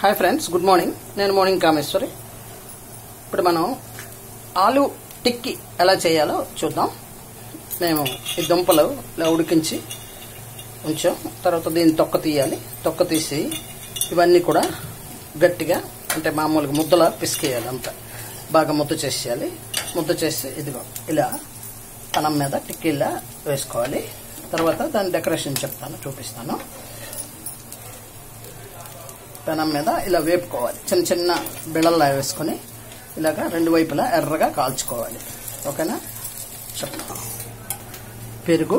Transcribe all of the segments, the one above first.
hi friends good morning నేను morning Kameshwari ఇప్పుడు మనం ఆలు టిక్కి ఎలా చేయాలో చూద్దాం మేము ఈ దుంపలు ఇలా ఉడికించి ఉంచాం తర్వాత దీన్ని తొక్క తీయాలి తొక్క తీసి ఇవన్నీ కూడా గట్టిగా అంటే మామూలుగా ముద్దలా పిసికేయాలి అంతా బాగా ముద్ద చేసేయాలి ముద్ద చేసి ఇదిగో ఇలా పనం మీద టిక్కీలా వేసుకోవాలి తర్వాత దాని డెకరేషన్ చెప్తాను చూపిస్తాను పెనం మీద ఇలా వేపుకోవాలి చిన్న చిన్న బిళ్ళల్లా వేసుకొని ఇలాగా రెండు వైపులా ఎర్రగా కాల్చుకోవాలి ఓకేనా చెప్తాను పెరుగు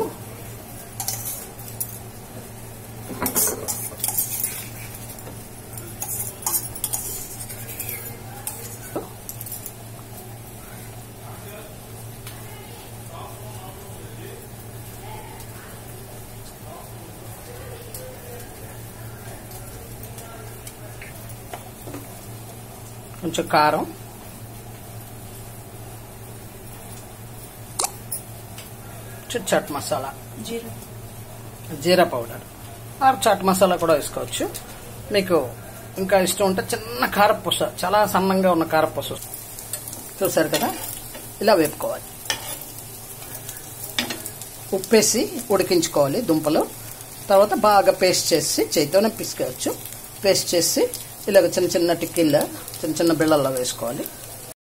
కొంచెం కారం కొంచెం చాట్ మసాలా జీరా జీరా పౌడర్ ఆర్ చాట్ మసాలా కూడా వేసుకోవచ్చు మీకు ఇంకా ఇష్టం ఉంటే చిన్న కారపూస చాలా సన్నంగా ఉన్న కారపూస చూసారు కదా ఇలా వేపుకోవాలి ఉప్పేసి ఉడికించుకోవాలి దుంపలు తర్వాత బాగా పేస్ట్ చేసి చేతితోనే పిసుకోవచ్చు పేస్ట్ చేసి ఇలాగ చిన్న చిన్న టిక్కీల్లో చిన్న చిన్న బిళ్ళల్లో వేసుకోవాలి